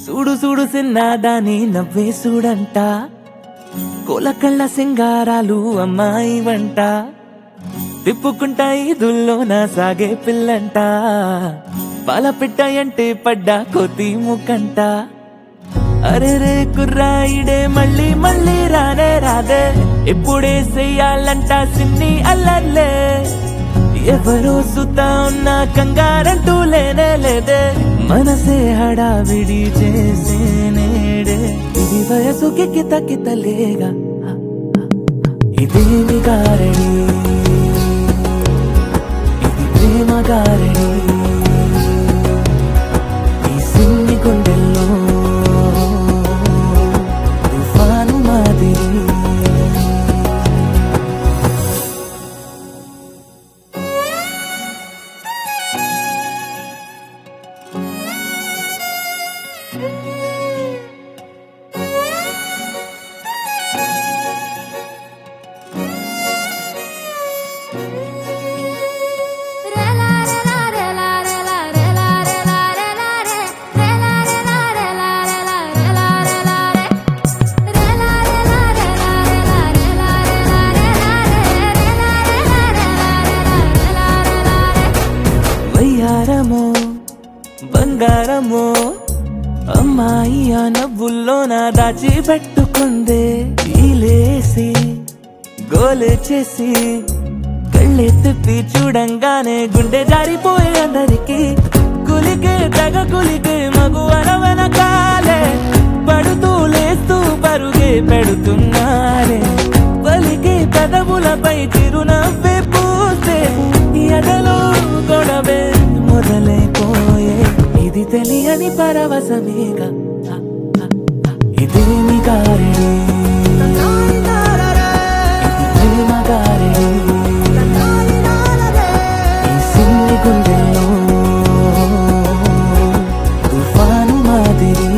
చూడు చూడు సిన్నాదాని నవ్వే చూడంట కోలకళ్ళ సింగారాలు అమ్మాయి వంట తిప్పుకుంటా ఈదుల్లోన సాగే పిల్లంట పాల పిట్ట అంటే పడ్డా కోతి ముకంట అరే రే కుర్రాయిడే మళ్ళీ మళ్ళీ రానే రాదే ఇప్పుడే చెయ్యాలంట సిన్ని అల్లర్లే ఎవరో సుతా ఉన్నా కంగారంటూ లేనే లేదే మనసే హడావిడి చేసే నేడే ఇది వయసుకి కిత కితలేగా ఇదేమి గారడి ఇది ప్రేమ గారడి ఈ సిన్ని గుండెల్లో తుఫాను మాదిరి వయ్యారమో బంగారమో అమ్మాయి ఆ నవ్వుల్లో నా దాచి పెట్టుకుందే ఈలేసి గోలే చేసి కళ్ళే తిప్పి చూడంగానే గుండె జారిపోయే అందరికి కులికే తగ కులికే మగు వెనకాలే పడుతూ లేస్తూ పరుగే పెడుతున్నారే పలికే పెదవులపై చిరునవ్వే పూస్తే ఎదలో గొడవే మొదలైపోయే ఇది తెలియని పరవశమేగా ఇదేమి గారడి ఇది ప్రేమ గారడి ఈ సిన్ని గుండెల్లో తుఫాను మాదిరి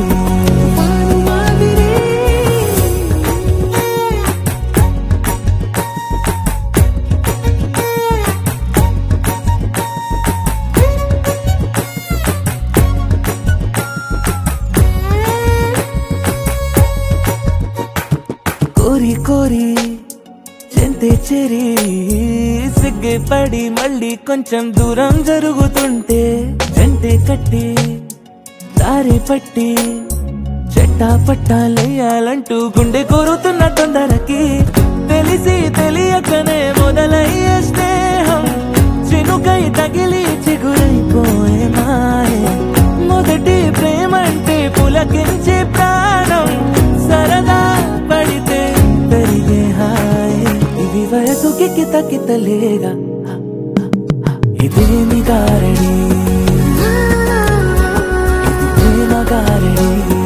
కోరి కోరి చెంతే చెరి సిగ్గే పడి మళ్ళీ కొంచెం దూరం జరుగుతుంటే జంటే కట్టి దారి పట్టి చెట్టా పట్టాలేయాలంటూ గుండె కోరుతున్న తొందరకి తెలిసి తెలియకనే మొదలయ్యే స్నేహం చినుకై తగిలి చిగురైపోయే మాయే మొదటి ప్రేమంటే పులకించే ప్రాణం సరదా పడితే పెరిగే హాయ్ ఇది వయసుకి కిత కితలేగా ఇదేమి గారడి ఇది ప్రేమ గారడి